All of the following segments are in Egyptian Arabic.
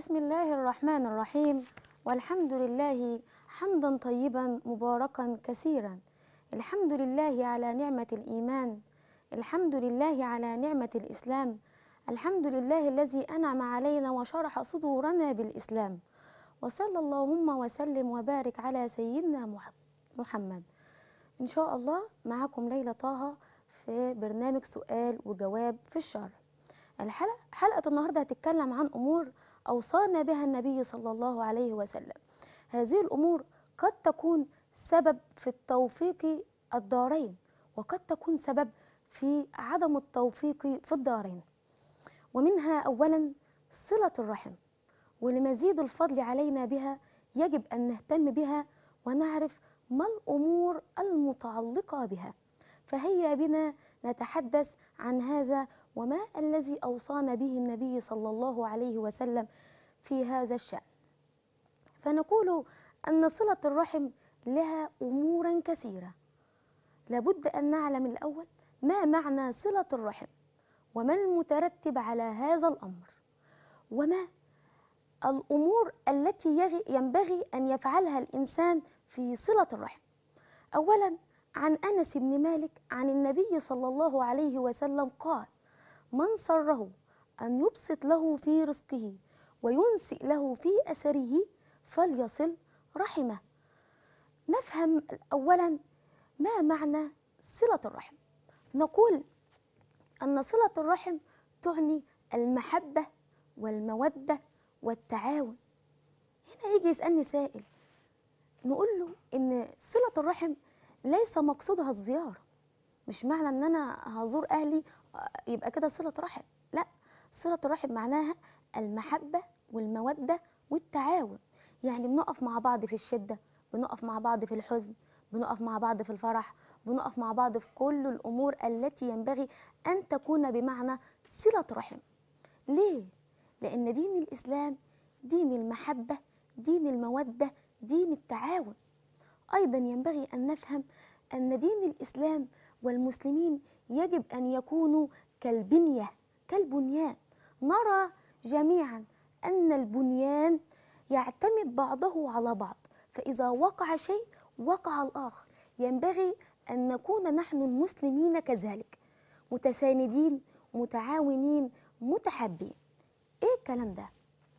بسم الله الرحمن الرحيم والحمد لله حمدا طيبا مباركا كثيرا الحمد لله على نعمة الإيمان الحمد لله على نعمة الإسلام الحمد لله الذي أنعم علينا وشرح صدورنا بالإسلام وصلى اللهم وسلم وبارك على سيدنا مح- محمد إن شاء الله معكم ليلى طه في برنامج سؤال وجواب في الشرع الحلقة حلقة النهاردة هتتكلم عن أمور أوصانا بها النبي صلى الله عليه وسلم هذه الأمور قد تكون سبب في التوفيق الدارين وقد تكون سبب في عدم التوفيق في الدارين ومنها أولا صلة الرحم ولمزيد الفضل علينا بها يجب أن نهتم بها ونعرف ما الأمور المتعلقة بها فهيا بنا نتحدث عن هذا وما الذي أوصانا به النبي صلى الله عليه وسلم في هذا الشأن فنقول أن صلة الرحم لها أمورا كثيرة لابد أن نعلم الأول ما معنى صلة الرحم وما المترتب على هذا الأمر وما الأمور التي يغي- ينبغي أن يفعلها الإنسان في صلة الرحم أولا عن أنس بن مالك عن النبي صلى الله عليه وسلم قال من سره أن يبسط له في رزقه وينسئ له في أثره فليصل رحمه نفهم أولا ما معنى صلة الرحم نقول أن صلة الرحم تعني المحبة والمودة والتعاون هنا يجي يسألني سائل نقول له إن صلة الرحم ليس مقصودها الزيارة مش معنى إن أنا هزور أهلي آه، يبقى كده صلة رحم لا صلة الرحم معناها المحبة والمودة والتعاون يعني بنقف مع بعض في الشدة بنقف مع بعض في الحزن بنقف مع بعض في الفرح بنقف مع بعض في كل الأمور التي ينبغي أن تكون بمعنى صلة رحم ليه؟ لأن دين الإسلام دين المحبة دين المودة دين التعاون أيضا ينبغي أن نفهم أن دين الإسلام والمسلمين يجب أن يكونوا كالبنية كالبنيان نرى جميعا أن البنيان يعتمد بعضه على بعض فإذا وقع شيء وقع الآخر ينبغي أن نكون نحن المسلمين كذلك متساندين متعاونين متحابين إيه الكلام ده؟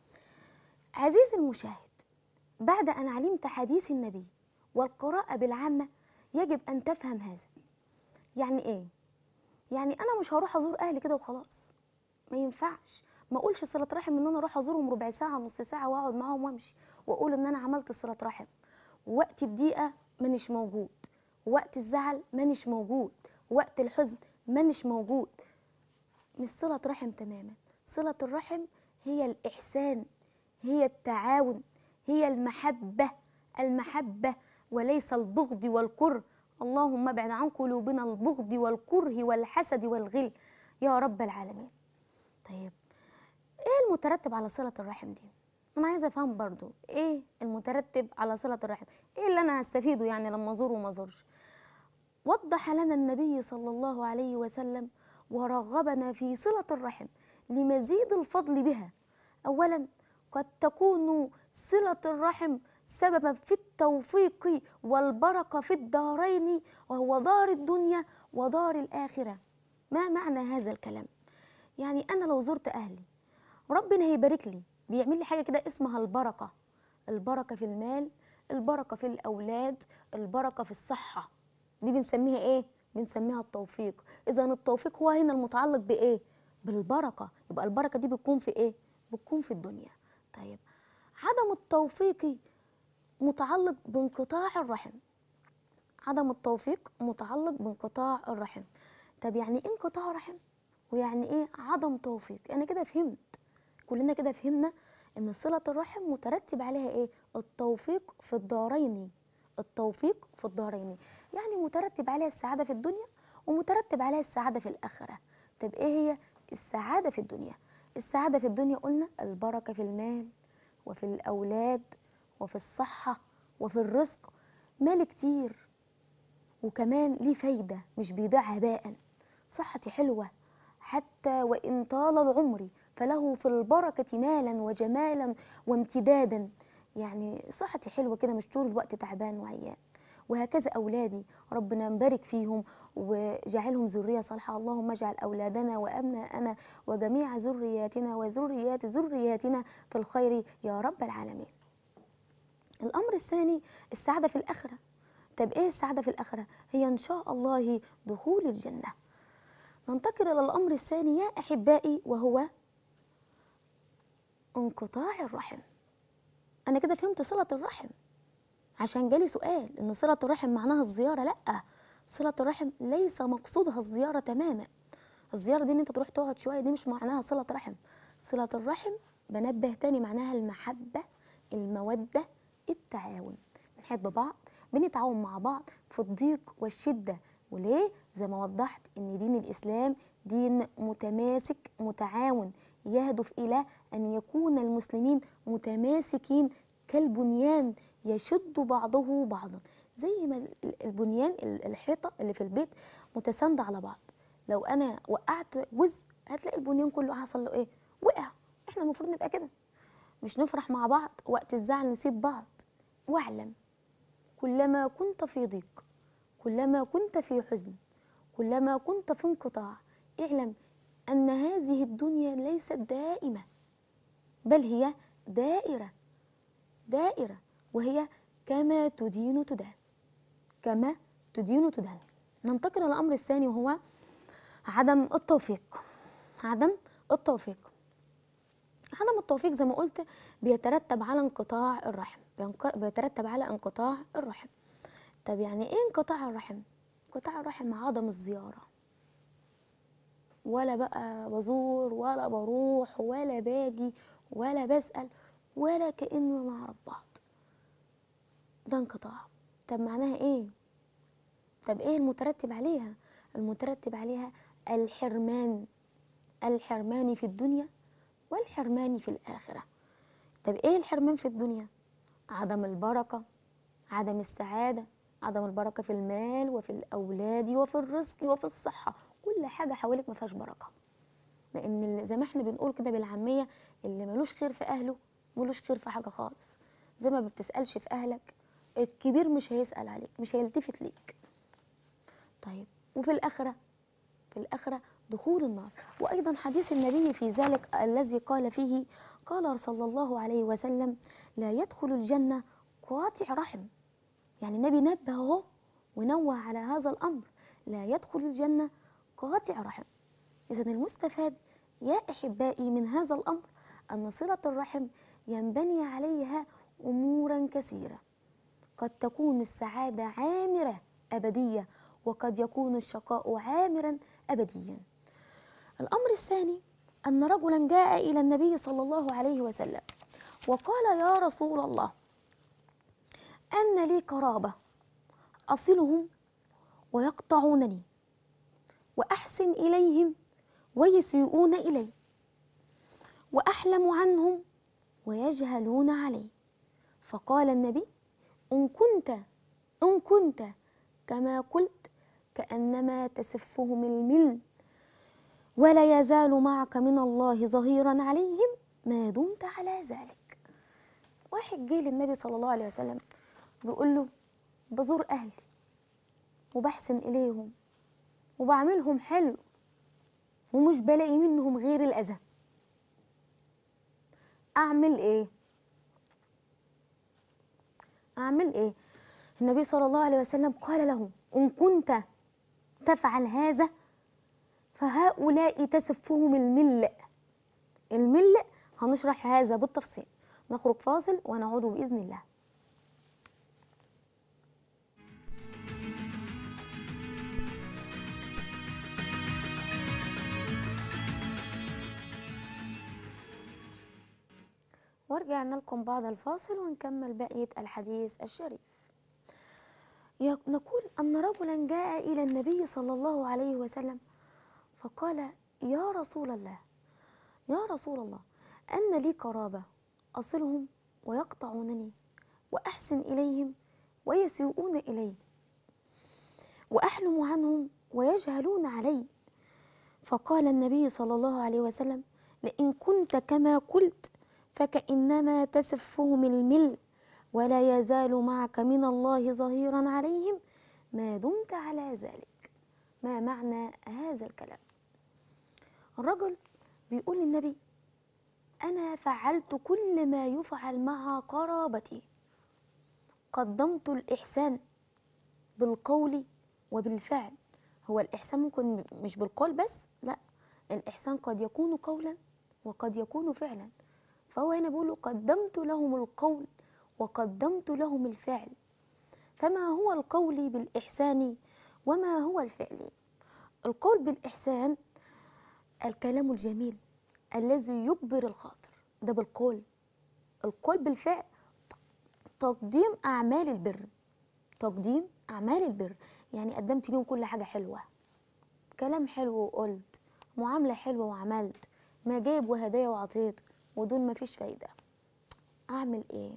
عزيزي المشاهد بعد أن علمت حديث النبي والقراءة بالعامة يجب أن تفهم هذا يعني إيه؟ يعني أنا مش هروح أزور أهلي كده وخلاص ما ينفعش ما أقولش صلة رحم إن أنا أروح أزورهم ربع ساعة نص ساعة وأقعد معاهم وأمشي وأقول إن أنا عملت صلة رحم وقت الضيقة مانيش موجود وقت الزعل مانيش موجود وقت الحزن مانيش موجود مش صلة رحم تماما صلة الرحم هي الإحسان هي التعاون هي المحبة المحبة وليس البغض والكره اللهم ابعد عن قلوبنا البغض والكره والحسد والغل يا رب العالمين طيب ايه المترتب على صلة الرحم دي انا عايزه افهم برضو ايه المترتب على صلة الرحم ايه اللي انا هستفيده يعني لما ازور وما ازورش وضح لنا النبي صلى الله عليه وسلم ورغبنا في صلة الرحم لمزيد الفضل بها أولا قد تكون صلة الرحم سببا في التوفيق والبركة في الدارين وهو دار الدنيا ودار الآخرة ما معنى هذا الكلام؟ يعني أنا لو زرت أهلي ربنا هيبارك لي بيعمل لي حاجة كده اسمها البركة البركة في المال البركة في الأولاد البركة في الصحة دي بنسميها ايه بنسميها التوفيق اذا التوفيق هو هنا المتعلق بايه بالبركه يبقى البركه دي بتكون في ايه بتكون في الدنيا طيب عدم التوفيق متعلق بانقطاع الرحم عدم التوفيق متعلق بانقطاع الرحم طب يعني ايه انقطاع رحم ويعني ايه عدم توفيق انا كده فهمت كلنا كده فهمنا ان صله الرحم مترتب عليها ايه التوفيق في الدارين التوفيق في الدارين يعني مترتب عليها السعادة في الدنيا ومترتب عليها السعادة في الآخرة طب إيه هي السعادة في الدنيا السعادة في الدنيا قلنا البركة في المال وفي الأولاد وفي الصحة وفي الرزق مال كتير وكمان ليه فايدة مش بيضيع هباء صحتي حلوة حتى وإن طال العمر فله في البركة مالا وجمالا وامتدادا يعني صحتي حلوة كده مش طول الوقت تعبان وعيان وهكذا أولادي ربنا مبارك فيهم وجعلهم ذرية صالحة اللهم اجعل أولادنا وأبناءنا وجميع ذرياتنا وذريات ذرياتنا في الخير يا رب العالمين الأمر الثاني السعادة في الآخرة طب إيه السعادة في الآخرة؟ هي إن شاء الله دخول الجنة ننتقل إلى الأمر الثاني يا أحبائي وهو انقطاع الرحم أنا كده فهمت صلة الرحم عشان جالي سؤال إن صلة الرحم معناها الزيارة لأ صلة الرحم ليس مقصودها الزيارة تماما الزيارة دي إن أنت تروح تقعد شوية دي مش معناها صلة رحم صلة الرحم بنبه تاني معناها المحبة المودة التعاون بنحب بعض بنتعاون مع بعض في الضيق والشدة وليه؟ زي ما وضحت إن دين الإسلام دين متماسك متعاون يهدف إلى أن يكون المسلمين متماسكين كالبنيان يشد بعضه بعضا زي ما ال- البنيان ال- الحيطة اللي في البيت متساندة على بعض لو أنا وقعت جزء هتلاقي البنيان كله حصل له إيه؟ وقع إحنا المفروض نبقى كده مش نفرح مع بعض وقت الزعل نسيب بعض واعلم كلما كنت في ضيق كلما كنت في حزن كلما كنت في انقطاع اعلم ان هذه الدنيا ليست دائمه بل هي دائره دائره وهي كما تدين تدان كما تدين تدان ننتقل الى الامر الثاني وهو عدم التوفيق عدم التوفيق عدم التوفيق زي ما قلت بيترتب على انقطاع الرحم بينق- بيترتب على انقطاع الرحم طب يعني ايه انقطاع الرحم انقطاع الرحم عدم الزيارة ولا بقى بزور ولا بروح ولا باجي ولا بسأل ولا كأننا نعرف بعض ده انقطاع طب معناها ايه طب ايه المترتب عليها المترتب عليها الحرمان الحرمان في الدنيا والحرمان في الآخرة طب ايه الحرمان في الدنيا عدم البركة عدم السعادة عدم البركة في المال وفي الأولاد وفي الرزق وفي الصحة كل حاجة حواليك ما فيهاش بركة لأن اللي- زي ما احنا بنقول كده بالعامية اللي ملوش خير في أهله ملوش خير في حاجة خالص زي ما بتسألش في أهلك الكبير مش هيسأل عليك مش هيلتفت ليك طيب وفي الآخرة في الآخرة دخول النار وأيضا حديث النبي في ذلك الذي قال فيه قال صلى الله عليه وسلم لا يدخل الجنة قاطع رحم يعني النبي نبه اهو ونوه على هذا الأمر لا يدخل الجنة قاطع رحم إذا المستفاد يا أحبائي من هذا الأمر أن صلة الرحم ينبني عليها أمورا كثيرة قد تكون السعادة عامرة أبدية وقد يكون الشقاء عامرا أبديا الأمر الثاني أن رجلا جاء إلى النبي صلى الله عليه وسلم وقال يا رسول الله أن لي قرابة أصلهم ويقطعونني وأحسن إليهم ويسيئون إلي وأحلم عنهم ويجهلون علي فقال النبي إن كنت إن كنت كما قلت كأنما تسفهم المل ولا يزال معك من الله ظهيرا عليهم ما دمت على ذلك واحد جه للنبي صلى الله عليه وسلم بيقول له بزور أهلي وبحسن إليهم وبعملهم حلو ومش بلاقي منهم غير الأذى أعمل إيه؟ أعمل إيه؟ النبي صلى الله عليه وسلم قال له إن كنت تفعل هذا فهؤلاء تسفهم المل المل هنشرح هذا بالتفصيل نخرج فاصل ونعود بإذن الله ورجعنا لكم بعد الفاصل ونكمل بقية الحديث الشريف يق- نقول أن رجلا جاء إلى النبي صلى الله عليه وسلم فقال يا رسول الله يا رسول الله أن لي قرابة أصلهم ويقطعونني وأحسن إليهم ويسيئون إلي وأحلم عنهم ويجهلون علي فقال النبي صلى الله عليه وسلم لئن كنت كما قلت فكأنما تسفهم المل ولا يزال معك من الله ظهيرا عليهم ما دمت على ذلك ما معنى هذا الكلام الرجل بيقول للنبي أنا فعلت كل ما يفعل مع قرابتي قدمت الإحسان بالقول وبالفعل هو الإحسان ممكن مش بالقول بس لا الإحسان قد يكون قولا وقد يكون فعلا فهو هنا بيقول قدمت لهم القول وقدمت لهم الفعل فما هو القول بالإحسان وما هو الفعل القول بالإحسان الكلام الجميل الذي يجبر الخاطر ده بالقول القول بالفعل تقديم أعمال البر تقديم أعمال البر يعني قدمت لهم كل حاجة حلوة كلام حلو وقلت معاملة حلوة وعملت ما جايب وهدايا وعطيت ودول ما فيش فايدة أعمل إيه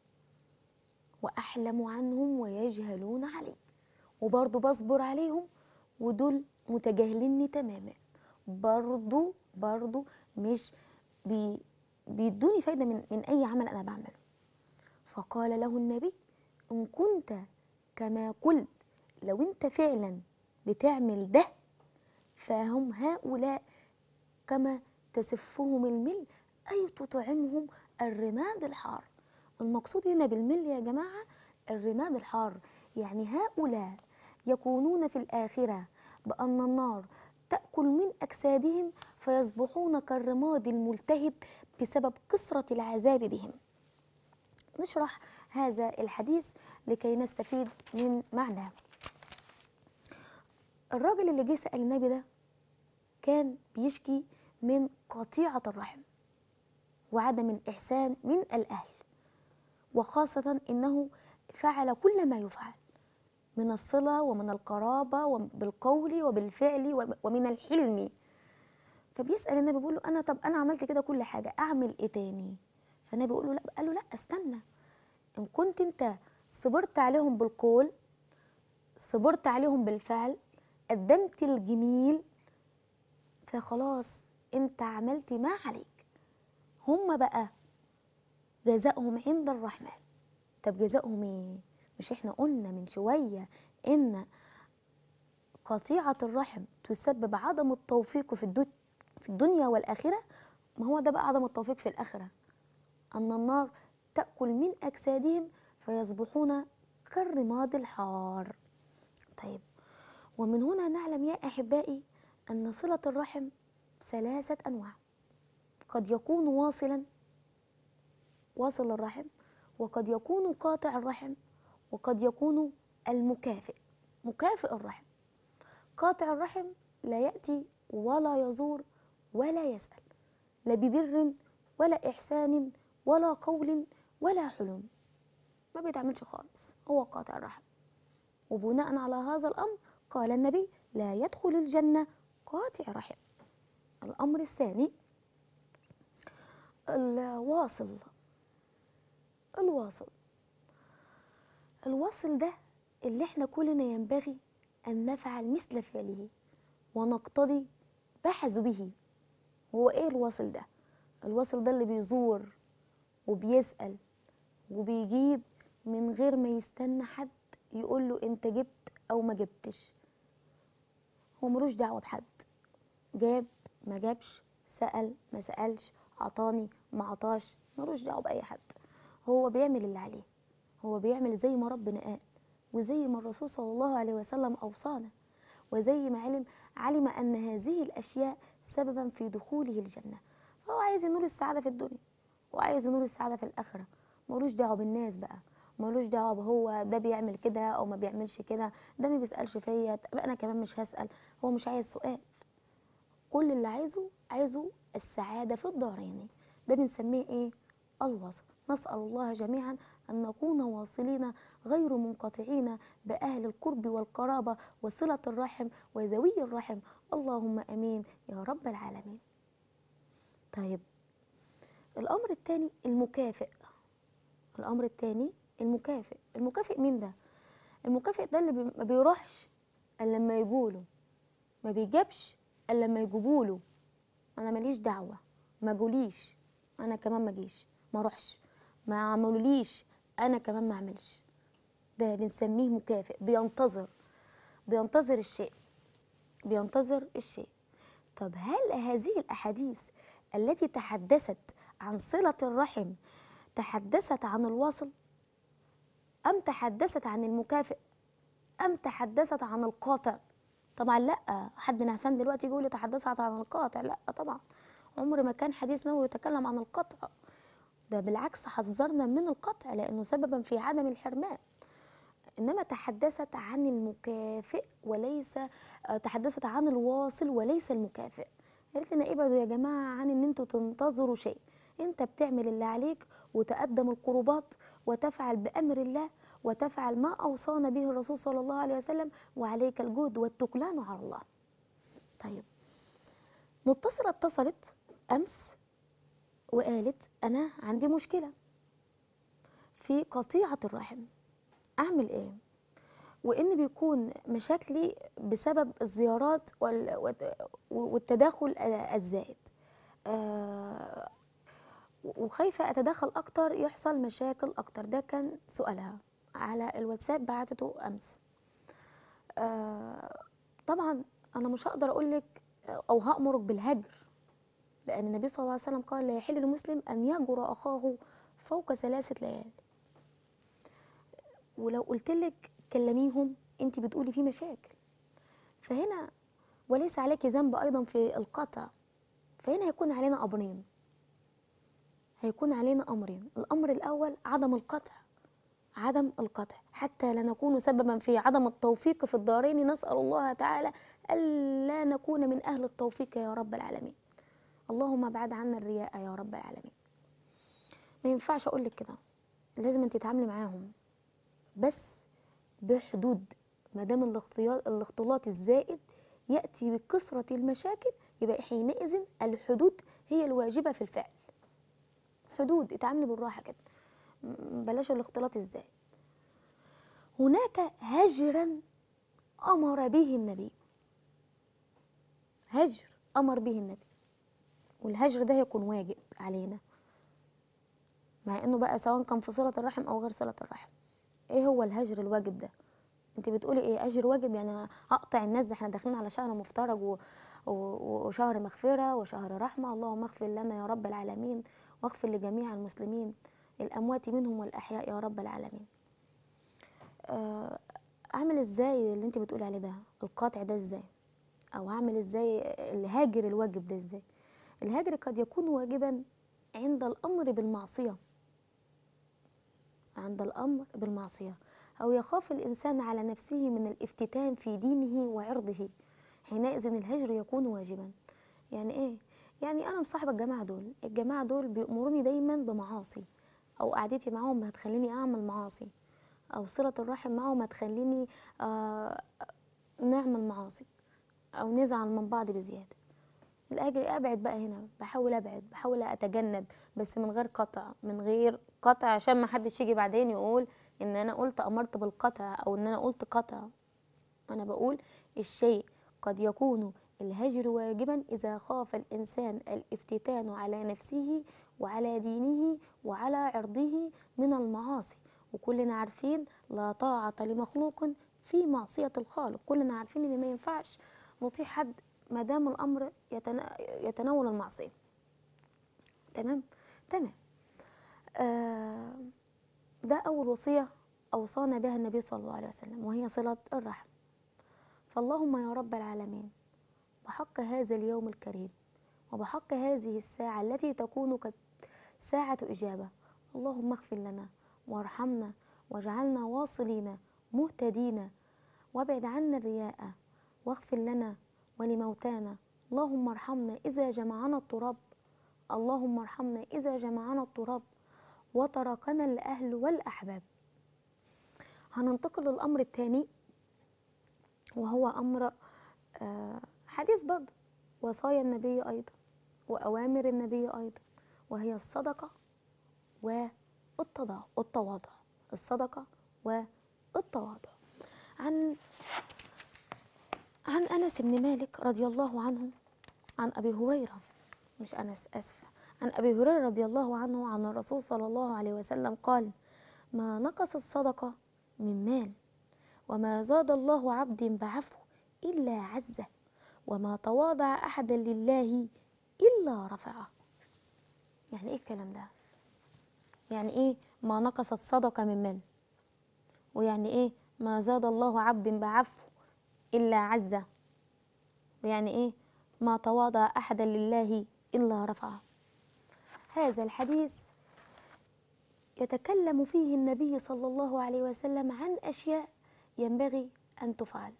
وأحلم عنهم ويجهلون علي وبرضه بصبر عليهم ودول متجاهليني تماما برضه برضه مش بي بيدوني فايدة من, من أي عمل أنا بعمله فقال له النبي إن كنت كما قلت لو أنت فعلا بتعمل ده فهم هؤلاء كما تسفهم المل أي تطعمهم الرماد الحار المقصود هنا بالمل يا جماعة الرماد الحار يعني هؤلاء يكونون في الآخرة بأن النار تأكل من أجسادهم فيصبحون كالرماد الملتهب بسبب كثرة العذاب بهم نشرح هذا الحديث لكي نستفيد من معناه الراجل اللي جه سأل النبي ده كان بيشكي من قطيعة الرحم وعدم الإحسان من الأهل وخاصة إنه فعل كل ما يفعل من الصلة ومن القرابة وبالقول وبالفعل ومن الحلم فبيسأل النبي بيقول له أنا طب أنا عملت كده كل حاجة أعمل إيه تاني؟ فالنبي بيقول له لا قال له لا استنى إن كنت أنت صبرت عليهم بالقول صبرت عليهم بالفعل قدمت الجميل فخلاص أنت عملت ما عليك هم بقى جزاؤهم عند الرحمن طب جزاؤهم ايه مش احنا قلنا من شويه ان قطيعه الرحم تسبب عدم التوفيق في الدنيا في الدنيا والاخره ما هو ده بقى عدم التوفيق في الاخره ان النار تاكل من اجسادهم فيصبحون كالرماد الحار طيب ومن هنا نعلم يا احبائي ان صله الرحم ثلاثه انواع قد يكون واصلا واصل الرحم وقد يكون قاطع الرحم وقد يكون المكافئ مكافئ الرحم قاطع الرحم لا يأتي ولا يزور ولا يسأل لا ببر ولا إحسان ولا قول ولا حلم ما بيتعملش خالص هو قاطع الرحم وبناء على هذا الأمر قال النبي لا يدخل الجنة قاطع رحم الأمر الثاني الواصل الواصل الواصل ده اللي احنا كلنا ينبغي أن نفعل مثل فعله ونقتضي بحث به هو ايه الواصل ده الواصل ده اللي بيزور وبيسأل وبيجيب من غير ما يستنى حد يقول له انت جبت او ما جبتش هو ملوش دعوه بحد جاب ما جابش سأل ما سألش عطاني ما عطاش ملوش دعوه باي حد هو بيعمل اللي عليه هو بيعمل زي ما ربنا قال وزي ما الرسول صلى الله عليه وسلم اوصانا وزي ما علم علم ان هذه الاشياء سببا في دخوله الجنه فهو عايز ينول السعاده في الدنيا وعايز ينول السعاده في الاخره ملوش دعوه بالناس بقى ملوش دعوه هو ده بيعمل كده او ما بيعملش كده ده ما بيسالش فيا طب انا كمان مش هسال هو مش عايز سؤال كل اللي عايزه عايزه السعاده في الدارين ده بنسميه ايه الوصل نسال الله جميعا ان نكون واصلين غير منقطعين باهل القرب والقرابه وصله الرحم وذوي الرحم اللهم امين يا رب العالمين طيب الامر الثاني المكافئ الامر الثاني المكافئ المكافئ مين ده المكافئ ده اللي بي- ما بيروحش الا لما يجوله ما بيجابش الا لما يجيبوله انا ماليش دعوه ما جوليش انا كمان ما اجيش ما اروحش ما عملوليش انا كمان ما اعملش ده بنسميه مكافئ بينتظر بينتظر الشيء بينتظر الشيء طب هل هذه الاحاديث التي تحدثت عن صله الرحم تحدثت عن الواصل ام تحدثت عن المكافئ ام تحدثت عن القاطع طبعا لا حد نعسان دلوقتي يقول تحدثت عن القاطع لا طبعا عمر ما كان حديث نبوي يتكلم عن القطع ده بالعكس حذرنا من القطع لانه سببا في عدم الحرمان انما تحدثت عن المكافئ وليس آه، تحدثت عن الواصل وليس المكافئ قالت لنا ابعدوا يا جماعه عن ان انتوا تنتظروا شيء انت بتعمل اللي عليك وتقدم القربات وتفعل بامر الله وتفعل ما اوصانا به الرسول صلى الله عليه وسلم وعليك الجهد والتكلان على الله طيب متصله اتصلت امس وقالت انا عندي مشكله في قطيعه الرحم اعمل ايه وان بيكون مشاكلي بسبب الزيارات وال- والت- والتداخل الزائد آه، وخايفه اتدخل اكتر يحصل مشاكل اكتر ده كان سؤالها على الواتساب بعتته امس آه، طبعا انا مش هقدر اقول لك او هامرك بالهجر لان النبي صلى الله عليه وسلم قال لا يحل لمسلم ان يهجر اخاه فوق ثلاثه ليال ولو قلت لك كلميهم انت بتقولي في مشاكل فهنا وليس عليك ذنب ايضا في القطع فهنا هيكون علينا امرين هيكون علينا امرين الامر الاول عدم القطع عدم القطع حتى لا نكون سببا في عدم التوفيق في الدارين نسال الله تعالى الا نكون من اهل التوفيق يا رب العالمين اللهم ابعد عنا الرياء يا رب العالمين ما ينفعش اقول لك كده لازم انت تتعاملي معاهم بس بحدود ما دام الاختيار الاختلاط الزائد ياتي بكثره المشاكل يبقى حينئذ الحدود هي الواجبه في الفعل حدود اتعاملي بالراحه كده م- بلاش الاختلاط الزائد هناك هجرا امر به النبي هجر امر به النبي والهجر ده هيكون واجب علينا مع انه بقى سواء كان في صله الرحم او غير صله الرحم ايه هو الهجر الواجب ده انت بتقولي ايه اجر واجب يعني اقطع الناس ده احنا داخلين على شهر مفترج و... و... وشهر مغفره وشهر رحمه اللهم اغفر لنا يا رب العالمين واغفر لجميع المسلمين الاموات منهم والاحياء يا رب العالمين آه، اعمل ازاي اللي انت بتقولي عليه ده القاطع ده ازاي او اعمل ازاي الهاجر الواجب ده ازاي الهاجر قد يكون واجبا عند الامر بالمعصيه عند الامر بالمعصيه او يخاف الانسان على نفسه من الافتتان في دينه وعرضه حينئذ الهجر يكون واجبا يعني ايه يعني انا مصاحبه الجماعه دول الجماعه دول بيامروني دايما بمعاصي او قعدتي معاهم هتخليني اعمل معاصي او صله الرحم معاهم هتخليني آه نعمل معاصي او نزعل من بعض بزياده الاجر ابعد بقى هنا بحاول ابعد بحاول اتجنب بس من غير قطع من غير قطع عشان ما حدش يجي بعدين يقول ان انا قلت امرت بالقطع او ان انا قلت قطع انا بقول الشيء قد يكون الهجر واجبا اذا خاف الانسان الافتتان على نفسه وعلى دينه وعلى عرضه من المعاصي وكلنا عارفين لا طاعة لمخلوق في معصية الخالق كلنا عارفين ان ما ينفعش نطيع حد ما دام الامر يتنا... يتناول المعصيه تمام تمام آه ده اول وصيه اوصانا بها النبي صلى الله عليه وسلم وهي صله الرحم فاللهم يا رب العالمين بحق هذا اليوم الكريم وبحق هذه الساعه التي تكون قد ساعه اجابه اللهم اغفر لنا وارحمنا واجعلنا واصلين مهتدين وابعد عنا الرياء واغفر لنا ولموتانا اللهم ارحمنا إذا جمعنا التراب اللهم ارحمنا إذا جمعنا التراب وتركنا الأهل والأحباب هننتقل للأمر الثاني وهو أمر آه، حديث برضه وصايا النبي أيضا وأوامر النبي أيضا وهي الصدقة والتضا- والتواضع الصدقة والتواضع عن عن انس بن مالك رضي الله عنه عن ابي هريره مش انس اسفه عن أبي هريرة رضي الله عنه عن الرسول صلى الله عليه وسلم قال ما نقصت صدقة من مال وما زاد الله عبد بعفو إلا عزه وما تواضع أحد لله إلا رفعه يعني إيه الكلام ده؟ يعني إيه ما نقصت صدقة من مال ويعني إيه ما زاد الله عبد بعفو إلا عزه ويعني إيه ما تواضع أحد لله إلا رفعه هذا الحديث يتكلم فيه النبي صلى الله عليه وسلم عن أشياء ينبغي أن تفعل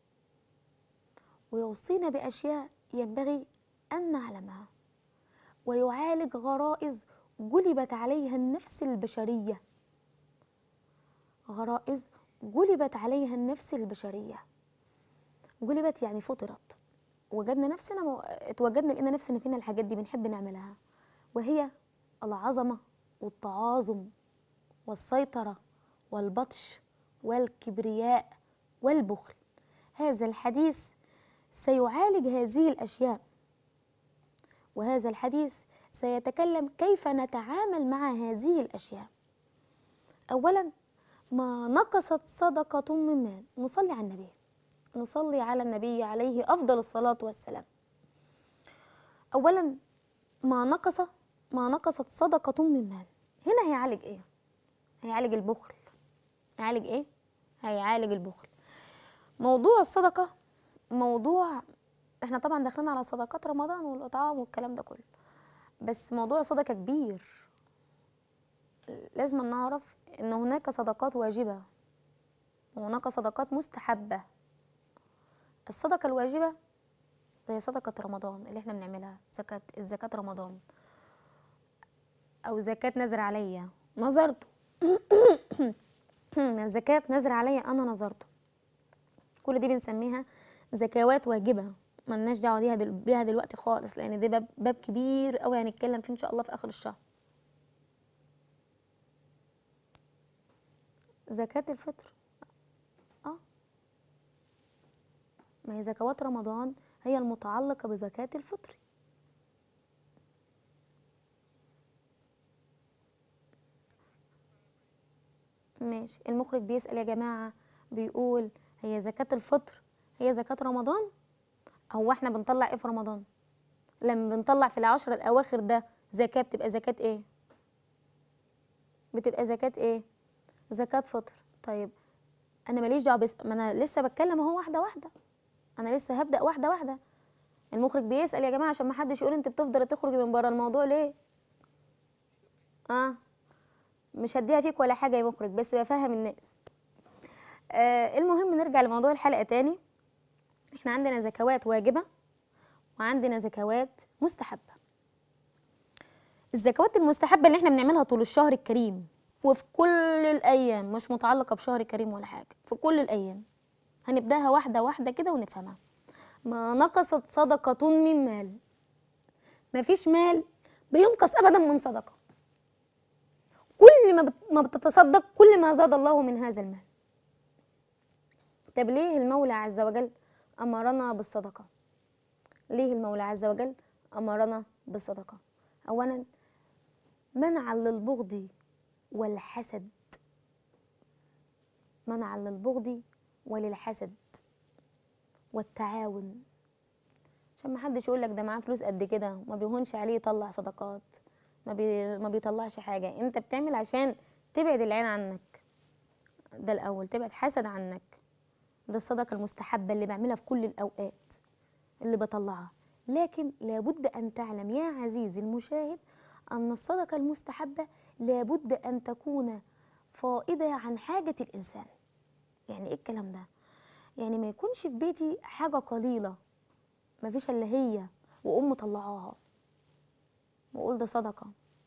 ويوصينا بأشياء ينبغي أن نعلمها ويعالج غرائز جلبت عليها النفس البشرية غرائز جلبت عليها النفس البشرية جلبت يعني فطرت وجدنا نفسنا مو... اتوجدنا لقينا نفسنا فينا الحاجات دي بنحب نعملها وهي العظمة والتعاظم والسيطرة والبطش والكبرياء والبخل هذا الحديث سيعالج هذه الأشياء وهذا الحديث سيتكلم كيف نتعامل مع هذه الأشياء أولا ما نقصت صدقة من مال نصلي على النبي نصلي على النبي عليه أفضل الصلاة والسلام أولا ما نقص ما نقصت صدقة من مال هنا هيعالج إيه؟ هيعالج البخل هيعالج إيه؟ هيعالج البخل موضوع الصدقة موضوع احنا طبعا داخلين على صدقات رمضان والإطعام والكلام ده كله بس موضوع صدقة كبير لازم نعرف ان هناك صدقات واجبة وهناك صدقات مستحبة الصدقة الواجبة زي صدقة رمضان اللي احنا بنعملها زكاة الزكاة رمضان أو زكاة نذر عليا نظرته زكاة نذر عليا أنا نظرته كل دي بنسميها زكوات واجبة ملناش دعوة بيها دل... بيها دلوقتي خالص لأن ده باب, باب كبير أوي هنتكلم فيه إن شاء الله في آخر الشهر زكاة الفطر اه ما هي زكوات رمضان هي المتعلقة بزكاة الفطر ماشي المخرج بيسأل يا جماعة بيقول هي زكاة الفطر هي زكاة رمضان هو احنا بنطلع ايه في رمضان لما بنطلع في العشر الأواخر ده زكاة بتبقى زكاة ايه بتبقى زكاة ايه زكاة فطر طيب انا ماليش دعوه بس ما انا لسه بتكلم اهو واحده واحده انا لسه هبدا واحده واحده المخرج بيسال يا جماعه عشان ما حدش يقول انت بتفضل تخرجي من بره الموضوع ليه اه مش هديها فيك ولا حاجه يا مخرج بس بفهم الناس آه المهم نرجع لموضوع الحلقه تاني احنا عندنا زكوات واجبه وعندنا زكوات مستحبه الزكوات المستحبه اللي احنا بنعملها طول الشهر الكريم وفي كل الأيام مش متعلقة بشهر كريم ولا حاجة في كل الأيام هنبداها واحدة واحدة كده ونفهمها ما نقصت صدقة من مال مفيش مال بينقص أبدا من صدقة كل ما ما بتتصدق كل ما زاد الله من هذا المال طب ليه المولى عز وجل أمرنا بالصدقة ليه المولى عز وجل أمرنا بالصدقة أولا منعا للبغض والحسد منعا للبغض وللحسد والتعاون عشان ما حدش يقول لك ده معاه فلوس قد كده ما بيهونش عليه يطلع صدقات ما, بي... ما بيطلعش حاجه انت بتعمل عشان تبعد العين عنك ده الاول تبعد حسد عنك ده الصدقه المستحبه اللي بعملها في كل الاوقات اللي بطلعها لكن لابد ان تعلم يا عزيزي المشاهد ان الصدقه المستحبه لابد أن تكون فائدة عن حاجة الإنسان يعني إيه الكلام ده؟ يعني ما يكونش في بيتي حاجة قليلة ما فيش إلا هي وأم مطلعاها وأقول ده صدقة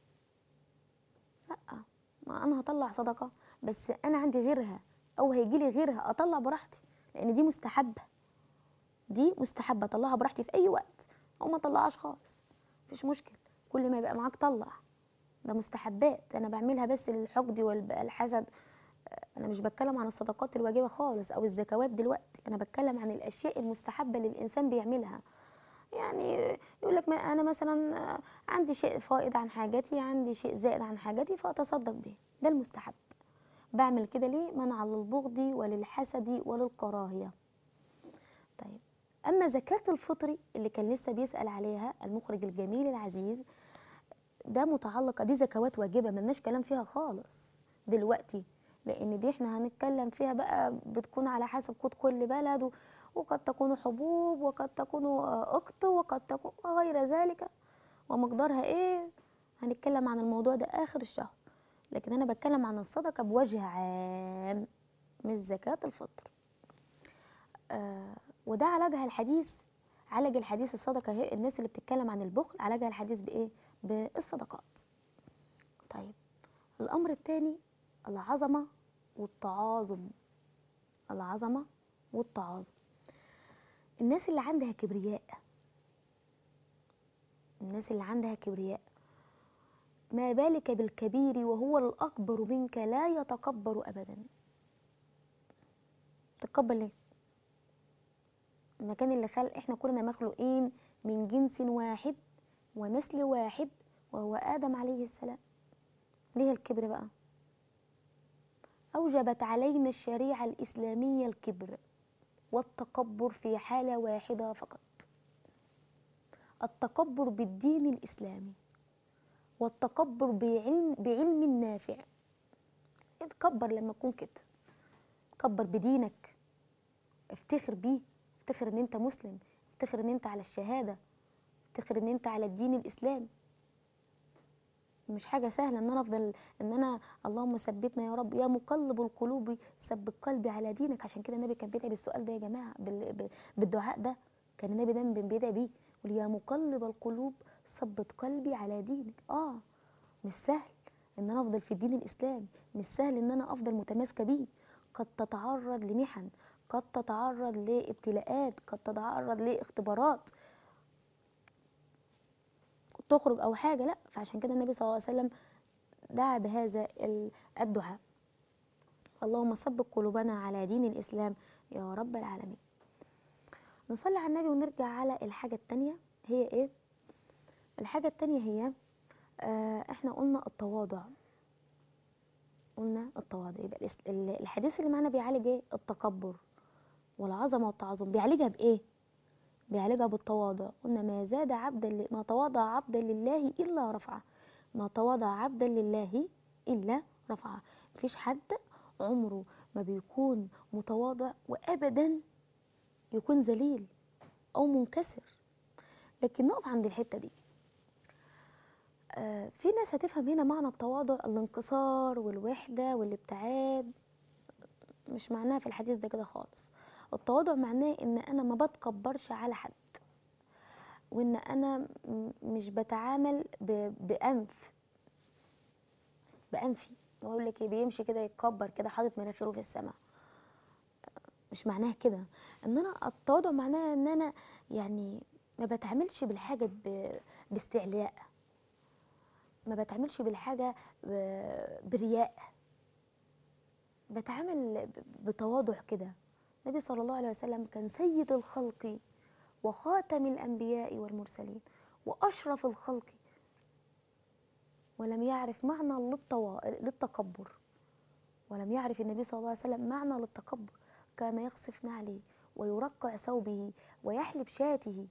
لأ ما أنا هطلع صدقة بس أنا عندي غيرها أو هيجيلي غيرها أطلع براحتي لأن دي مستحبة دي مستحبة أطلعها براحتي في أي وقت أو ما أطلعهاش خالص مفيش مشكلة كل ما يبقى معاك طلع ده مستحبات انا بعملها بس للحقد والحسد انا مش بتكلم عن الصدقات الواجبه خالص او الزكوات دلوقتي انا بتكلم عن الاشياء المستحبه اللي الانسان بيعملها يعني يقول لك ما انا مثلا آه، عندي شيء فائض عن حاجتي عندي شيء زائد عن حاجتي فاتصدق به ده المستحب بعمل كده ليه منع للبغض وللحسد وللكراهيه طيب اما زكاه الفطر اللي كان لسه بيسال عليها المخرج الجميل العزيز ده متعلقه دي زكوات واجبه ملناش كلام فيها خالص دلوقتي لان دي احنا هنتكلم فيها بقى بتكون على حسب قوت كل بلد و- وقد تكون حبوب وقد تكون آه، قط وقد تكون غير ذلك ومقدارها ايه هنتكلم عن الموضوع ده اخر الشهر لكن انا بتكلم عن الصدقه بوجه عام مش زكاه الفطر آه وده علاجها الحديث عالج الحديث الصدقه هي الناس اللي بتتكلم عن البخل عالجها الحديث بايه بالصدقات طيب الامر الثاني العظمه والتعاظم العظمه والتعاظم الناس اللي عندها كبرياء الناس اللي عندها كبرياء ما بالك بالكبير وهو الأكبر منك لا يتكبر أبدا تتكبر ليه المكان اللي خلق احنا كلنا مخلوقين من جنس واحد ونسل واحد وهو آدم عليه السلام ليه الكبر بقى أوجبت علينا الشريعة الإسلامية الكبر والتكبر في حالة واحدة فقط التكبر بالدين الإسلامي والتكبر بعلم بعلم نافع اتكبر لما تكون كده كبر بدينك افتخر بيه افتخر ان انت مسلم افتخر ان انت على الشهاده افتخر ان انت على الدين الاسلامي مش حاجه سهله ان انا افضل ان انا اللهم ثبتنا يا رب يا مقلب القلوب ثبت قلبي على دينك عشان كده النبي كان بيدعي بالسؤال ده يا جماعه بال- ب- بالدعاء ده كان النبي دايما بيدعي بيه يقول يا مقلب القلوب ثبت قلبي على دينك اه مش سهل ان انا افضل في الدين الاسلامي مش سهل ان انا افضل متماسكه بيه قد تتعرض لمحن قد تتعرض لابتلاءات قد تتعرض لاختبارات تخرج او حاجه لا فعشان كده النبي صلى الله عليه وسلم دعا بهذا ال- الدعاء اللهم ثبت قلوبنا على دين الاسلام يا رب العالمين نصلي على النبي ونرجع على الحاجه التانية هي ايه الحاجه التانية هي آه احنا قلنا التواضع قلنا التواضع يبقى الاس- ال- الحديث اللي معانا بيعالج ايه التكبر والعظمه والتعظم بيعالجها بايه بيعالجها بالتواضع قلنا ما زاد عبدا ل- ما تواضع عبدا لله الا رفعه ما تواضع عبدا لله الا رفعه مفيش حد عمره ما بيكون متواضع وابدا يكون ذليل او منكسر لكن نقف عند الحته دي آه، في ناس هتفهم هنا معنى التواضع الانكسار والوحده والابتعاد مش معناها في الحديث ده كده خالص التواضع معناه ان انا ما بتكبرش على حد وان انا م- مش بتعامل ب- بانف بانفي اقول لك إيه، بيمشي كده يتكبر كده حاطط مناخيره في السماء مش معناها كده ان انا التواضع معناه ان انا يعني ما بتعاملش بالحاجه ب- باستعلاء ما بتعاملش بالحاجه ب- برياء بتعامل ب- بتواضع كده النبي صلى الله عليه وسلم كان سيد الخلق وخاتم الانبياء والمرسلين واشرف الخلق ولم يعرف معنى للتوا... للتكبر ولم يعرف النبي صلى الله عليه وسلم معنى للتكبر كان يخصف نعله ويرقع ثوبه ويحلب شاته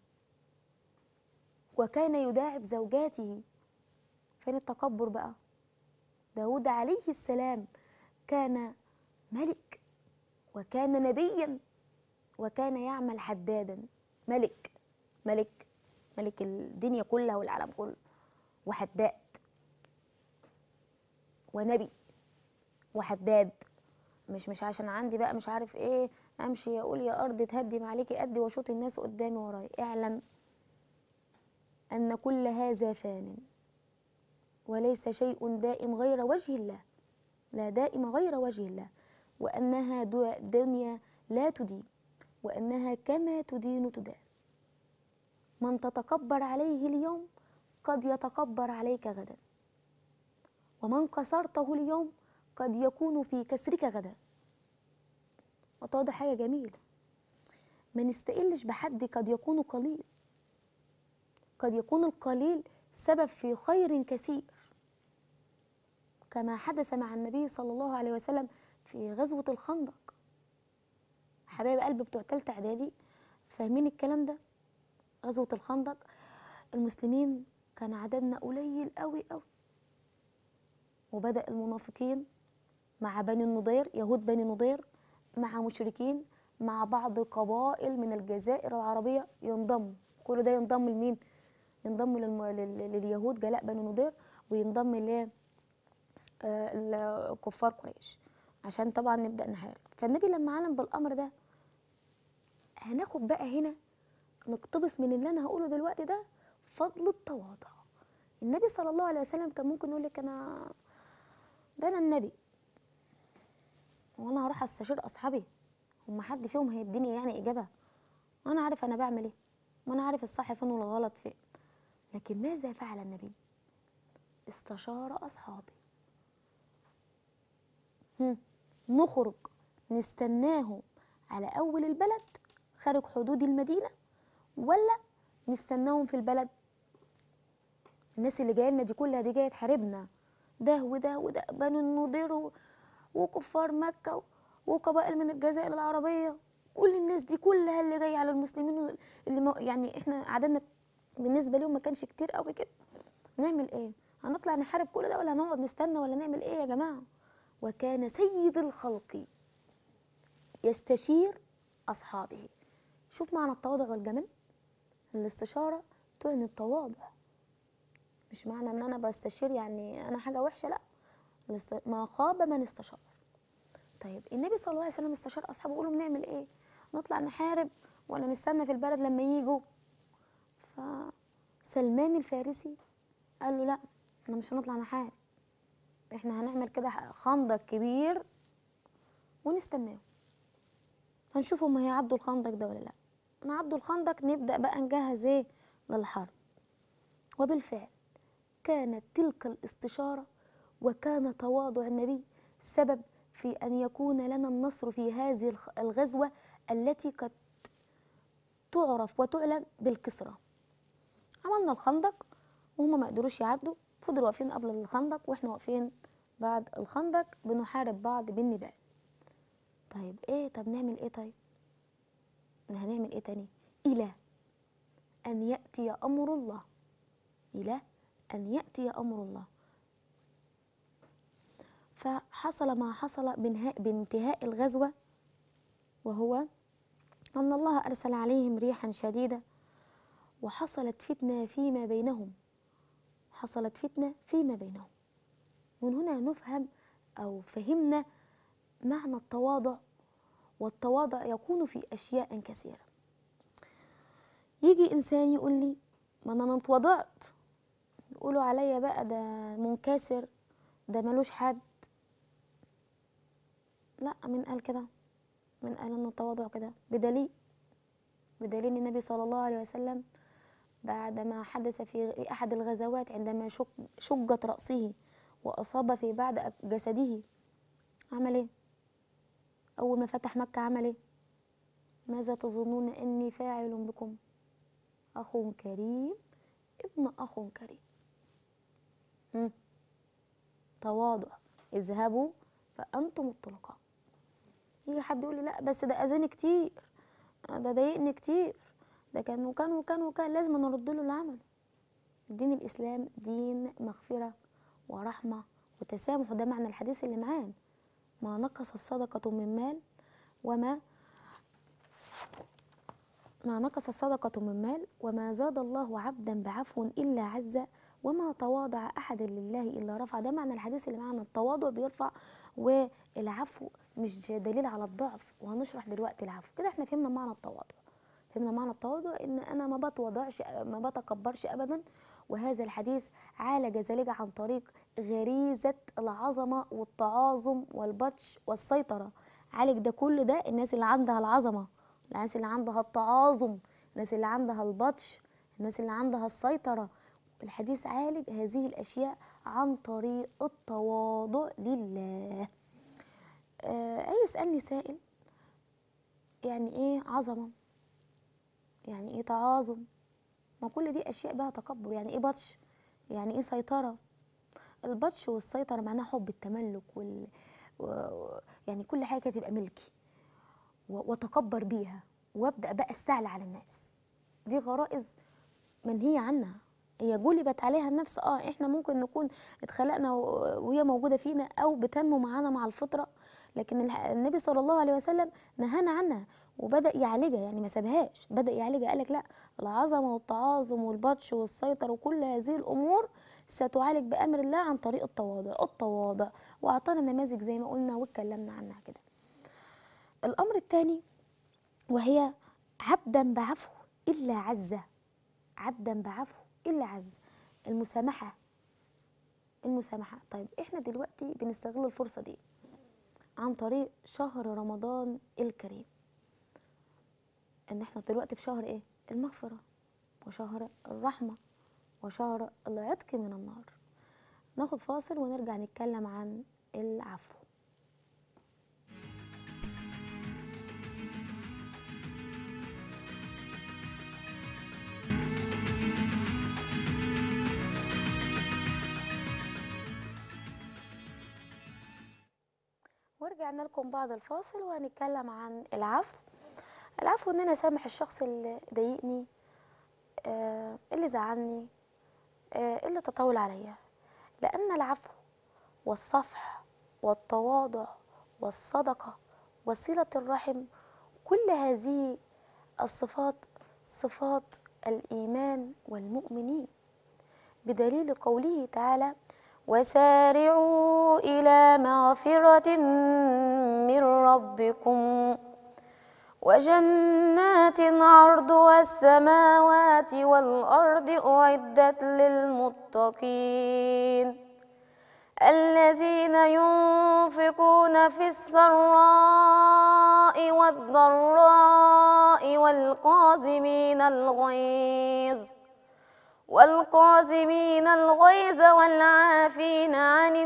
وكان يداعب زوجاته فين التكبر بقى داود عليه السلام كان ملك وكان نبيا وكان يعمل حدادا ملك ملك ملك الدنيا كلها والعالم كله وحداد ونبي وحداد مش مش عشان عندي بقى مش عارف ايه امشي اقول يا ارض تهدم عليكي قدي واشوط الناس قدامي وراي اعلم ان كل هذا فان وليس شيء دائم غير وجه الله لا دائم غير وجه الله وانها دو- دنيا لا تدين وانها كما تدين تدان من تتكبر عليه اليوم قد يتكبر عليك غدا ومن كسرته اليوم قد يكون في كسرك غدا وتوضح حاجة جميلة ما نستقلش بحد قد يكون قليل قد يكون القليل سبب في خير كثير كما حدث مع النبي صلى الله عليه وسلم في غزوة الخندق حبايب قلب بتوع تالتة إعدادي فاهمين الكلام ده غزوة الخندق المسلمين كان عددنا قليل قوي قوي وبدأ المنافقين مع بني النضير يهود بني النضير مع مشركين مع بعض قبائل من الجزائر العربية ينضموا كل ده ينضم لمين؟ ينضم للم... لل... لليهود جلاء بني نضير وينضم ل آه، كفار قريش عشان طبعا نبدأ نحارب فالنبي لما علم بالأمر ده هناخد بقى هنا نقتبس من اللي أنا هقوله دلوقتي ده فضل التواضع النبي صلى الله عليه وسلم كان ممكن يقول لك أنا ده أنا النبي وانا هروح استشير اصحابي هم حد فيهم هيديني يعني اجابه وانا عارف انا بعمل ايه وانا عارف الصح فين والغلط فين لكن ماذا فعل النبي استشار اصحابه هم، نخرج نستناهم على اول البلد خارج حدود المدينه ولا نستناهم في البلد الناس اللي جايه لنا دي كلها دي جايه تحاربنا ده وده وده بنو النضير و- وكفار مكة وقبائل من الجزائر العربية كل الناس دي كلها اللي جاية على المسلمين اللي ما يعني احنا عددنا بالنسبة لهم ما كانش كتير قوي كده نعمل ايه هنطلع نحارب كل ده ولا هنقعد نستنى ولا نعمل ايه يا جماعة وكان سيد الخلق يستشير أصحابه شوف معنى التواضع والجمال الاستشارة تعني التواضع مش معنى ان انا بستشير يعني انا حاجة وحشة لا الاست- ما خاب من استشار طيب النبي صلى الله عليه وسلم استشار اصحابه يقولوا بنعمل ايه نطلع نحارب ولا نستنى في البلد لما يجوا فسلمان الفارسي قال له لا احنا مش هنطلع نحارب احنا هنعمل كده خندق كبير ونستناهم هنشوف هم هيعدوا الخندق ده ولا لا نعدوا الخندق نبدأ بقى نجهز ايه للحرب وبالفعل كانت تلك الاستشارة وكان تواضع النبي سبب في أن يكون لنا النصر في هذه الخ- الغزوة التي قد تعرف وتعلن بالكسرى عملنا الخندق وهم ما قدروش يعدوا فضلوا واقفين قبل الخندق واحنا واقفين بعد الخندق بنحارب بعض بالنبال طيب ايه طب نعمل ايه طيب هنعمل ايه تاني الى ان ياتي امر الله الى ان ياتي امر الله فحصل ما حصل بانهاء بانتهاء الغزوه وهو ان الله ارسل عليهم ريحا شديده وحصلت فتنه فيما بينهم حصلت فتنه فيما بينهم من هنا نفهم او فهمنا معنى التواضع والتواضع يكون في اشياء كثيره يجي انسان يقول لي ما انا اتواضعت يقولوا عليا بقى ده منكسر ده ملوش حد لا مين قال كده مين قال ان التواضع كده بدليل بدليل النبي صلى الله عليه وسلم بعدما حدث في احد الغزوات عندما شق شقت راسه واصاب في بعض جسده عمل ايه اول ما فتح مكه عمل ايه ماذا تظنون اني فاعل بكم اخ كريم ابن اخ كريم مم. تواضع اذهبوا فانتم الطلقاء يجي حد يقول لي لا بس ده اذاني كتير ده ضايقني كتير ده كان وكان وكان وكان لازم نرد له اللي عمله دين الاسلام دين مغفره ورحمه وتسامح وده معنى الحديث اللي معانا ما نقص الصدقه من مال وما ما نقص الصدقة من مال وما زاد الله عبدا بعفو إلا عز وما تواضع أحد لله إلا رفع ده معنى الحديث اللي معنا التواضع بيرفع والعفو مش دليل على الضعف وهنشرح دلوقتي العفو كده احنا فهمنا معنى التواضع فهمنا معنى التواضع ان انا ما بتواضعش ما بتكبرش ابدا وهذا الحديث عالج ذلك عن طريق غريزة العظمة والتعاظم والبطش والسيطرة عالج ده كل ده الناس اللي عندها العظمة الناس اللي عندها التعاظم الناس اللي عندها البطش الناس اللي عندها السيطرة الحديث عالج هذه الأشياء عن طريق التواضع لله آه يسألني سائل يعني ايه عظمة يعني ايه تعاظم ما كل دي اشياء بها تكبر يعني ايه بطش يعني ايه سيطره البطش والسيطره معناها حب التملك وال و- يعني كل حاجه تبقى ملكي و- واتكبر بيها وابدا بقى استعلى على الناس دي غرائز منهيه عنها هي جلبت عليها النفس اه احنا ممكن نكون اتخلقنا و- وهي موجوده فينا او بتنمو معانا مع الفطره لكن الح- النبي صلى الله عليه وسلم نهانا عنها وبدا يعالجها يعني ما سابهاش بدا يعالجها قالك لا العظمه والتعاظم والبطش والسيطره وكل هذه الامور ستعالج بامر الله عن طريق التواضع التواضع واعطانا نماذج زي ما قلنا واتكلمنا عنها كده الامر الثاني وهي عبدا بعفو الا عزه عبدا بعفو الا عز المسامحه المسامحه طيب احنا دلوقتي بنستغل الفرصه دي عن طريق شهر رمضان الكريم ان احنا دلوقتي في شهر ايه المغفره وشهر الرحمه وشهر العتق من النار ناخد فاصل ونرجع نتكلم عن العفو ورجعنا لكم بعد الفاصل وهنتكلم عن العفو العفو ان انا اسامح الشخص اللي ضايقني آه اللي زعلني آه اللي تطاول عليا لان العفو والصفح والتواضع والصدقه وصله الرحم كل هذه الصفات صفات الايمان والمؤمنين بدليل قوله تعالى وسارعوا إلى مغفرة من ربكم وجنات عرضها السماوات والأرض أعدت للمتقين الذين ينفقون في السراء والضراء والقازمين الغيظ والقاسمين الغيظ والعافين عن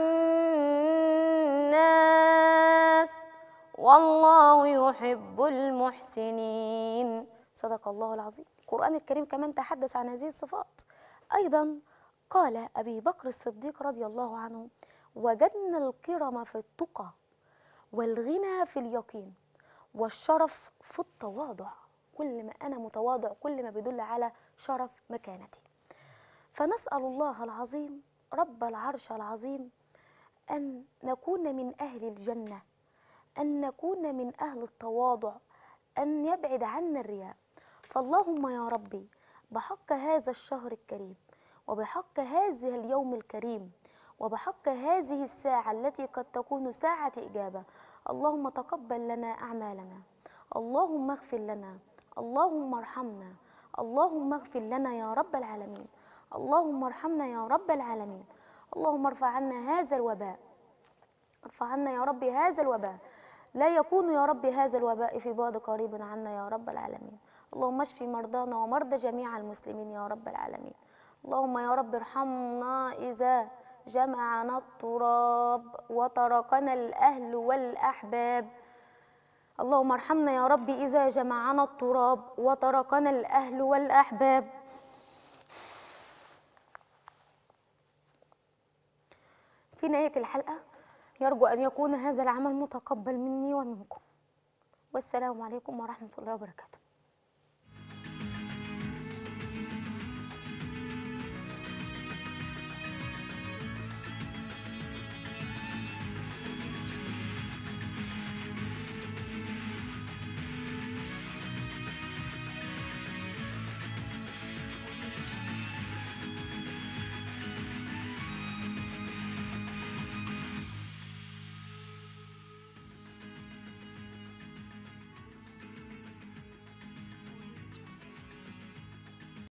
الناس والله يحب المحسنين صدق الله العظيم القرآن الكريم كمان تحدث عن هذه الصفات أيضا قال أبي بكر الصديق رضي الله عنه وجدنا الكرم في التقى والغنى في اليقين والشرف في التواضع كل ما أنا متواضع كل ما بيدل على شرف مكانتي فنسأل الله العظيم رب العرش العظيم أن نكون من أهل الجنة أن نكون من أهل التواضع أن يبعد عنا الرياء فاللهم يا ربي بحق هذا الشهر الكريم وبحق هذا اليوم الكريم وبحق هذه الساعة التي قد تكون ساعة إجابة اللهم تقبل لنا أعمالنا اللهم اغفر لنا اللهم ارحمنا اللهم اغفر لنا يا رب العالمين اللهم ارحمنا يا رب العالمين اللهم ارفع عنا هذا الوباء ارفع عنا يا رب هذا الوباء لا يكون يا رب هذا الوباء في بعد قريب عنا يا رب العالمين اللهم اشفي مرضانا ومرضى جميع المسلمين يا رب العالمين اللهم يا رب ارحمنا إذا جمعنا التراب وتركنا الأهل والأحباب اللهم ارحمنا يا رب إذا جمعنا التراب وتركنا الأهل والأحباب في نهاية الحلقة يرجو أن يكون هذا العمل متقبل مني ومنكم والسلام عليكم ورحمة الله وبركاته